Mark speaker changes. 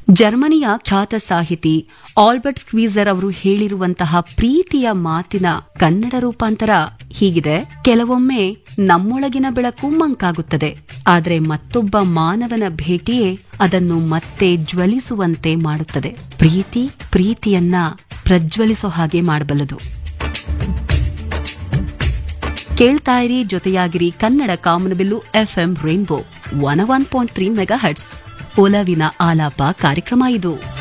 Speaker 1: ಜರ್ಮನಿಯ ಖ್ಯಾತ ಸಾಹಿತಿ ಆಲ್ಬರ್ಟ್ ಸ್ಕ್ವೀಸರ್ ಅವರು ಹೇಳಿರುವಂತಹ ಪ್ರೀತಿಯ ಮಾತಿನ ಕನ್ನಡ ರೂಪಾಂತರ ಹೀಗಿದೆ ಕೆಲವೊಮ್ಮೆ ನಮ್ಮೊಳಗಿನ ಬೆಳಕು ಮಂಕಾಗುತ್ತದೆ ಆದರೆ ಮತ್ತೊಬ್ಬ ಮಾನವನ ಭೇಟಿಯೇ ಅದನ್ನು ಮತ್ತೆ ಜ್ವಲಿಸುವಂತೆ ಮಾಡುತ್ತದೆ ಪ್ರೀತಿ ಪ್ರೀತಿಯನ್ನ ಪ್ರಜ್ವಲಿಸೋ ಹಾಗೆ ಮಾಡಬಲ್ಲದು ಕೇಳ್ತಾ ಇರಿ ಜೊತೆಯಾಗಿರಿ ಕನ್ನಡ ಕಾಮನಬಿಲ್ಲು FM rainbow one one point three mega hits ಒಲವಿನ ಆಲಾಪ ಕಾರ್ಯಕ್ರಮ ಇದು